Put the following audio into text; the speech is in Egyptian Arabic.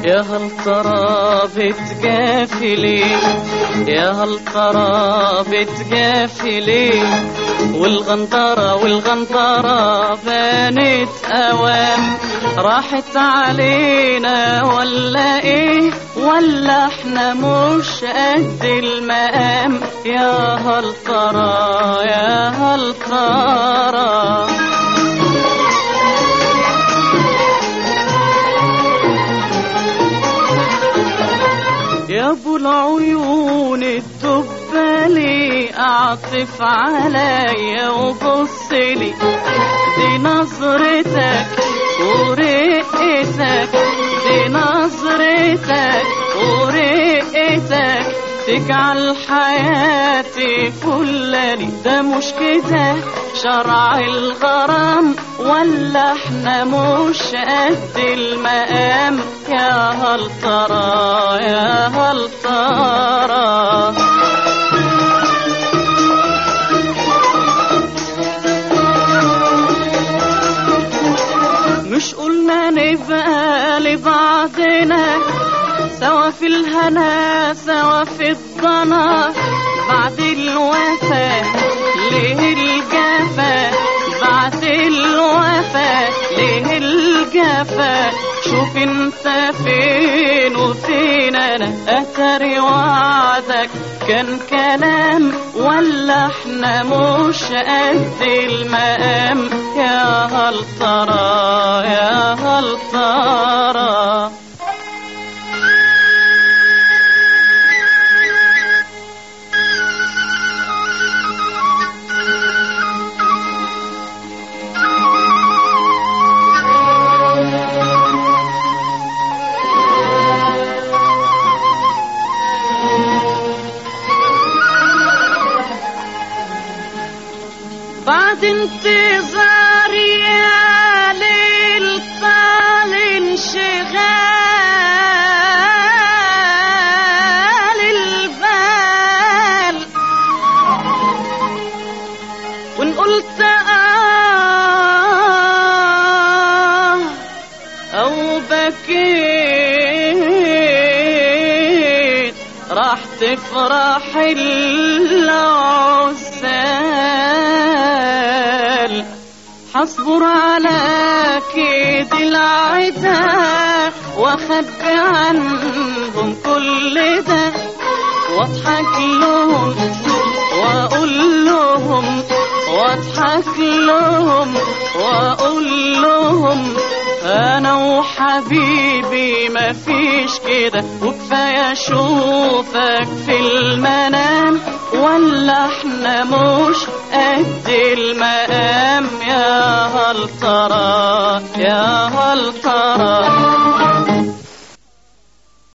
يا هل ترى بتجافي ليه يا هل ترى بتجافي ليه والغنطرة والغنطرة بانت أوام راحت علينا ولا ايه ولا احنا مش قد المقام يا هل ترى يا هل ترى يا ابو العيون الدبالي اعطف عليا وبصلي دي نظرتك ورقتك دي نظرتك ورقتك تجعل حياتي فلاني ده مش كده شرع الغرام ولا احنا مش قد المقام يا هل ترى يا هل ترى مش قلنا نبقى لبعضنا سوا في الهنا سوا في الضنا بعد الوفاة ليه الجفا بعد الوفاة ليه الجفا شوف انت فين وفين انا اتري وعدك كان كلام ولا احنا مش قد المقام يا هل ترى يا هل ترى بعد انتظاري يا ليل طال انشغال البال وان قلت آه أو بكيت راح تفرح العزال حصبر على كيد العدا واخبي عنهم كل ده واضحك لهم واقول لهم واضحك لهم واقول لهم انا وحبيبي مفيش كده وكفايه اشوفك في المنام ولا احنا مش قد المقام يا هل ترى يا هل ترى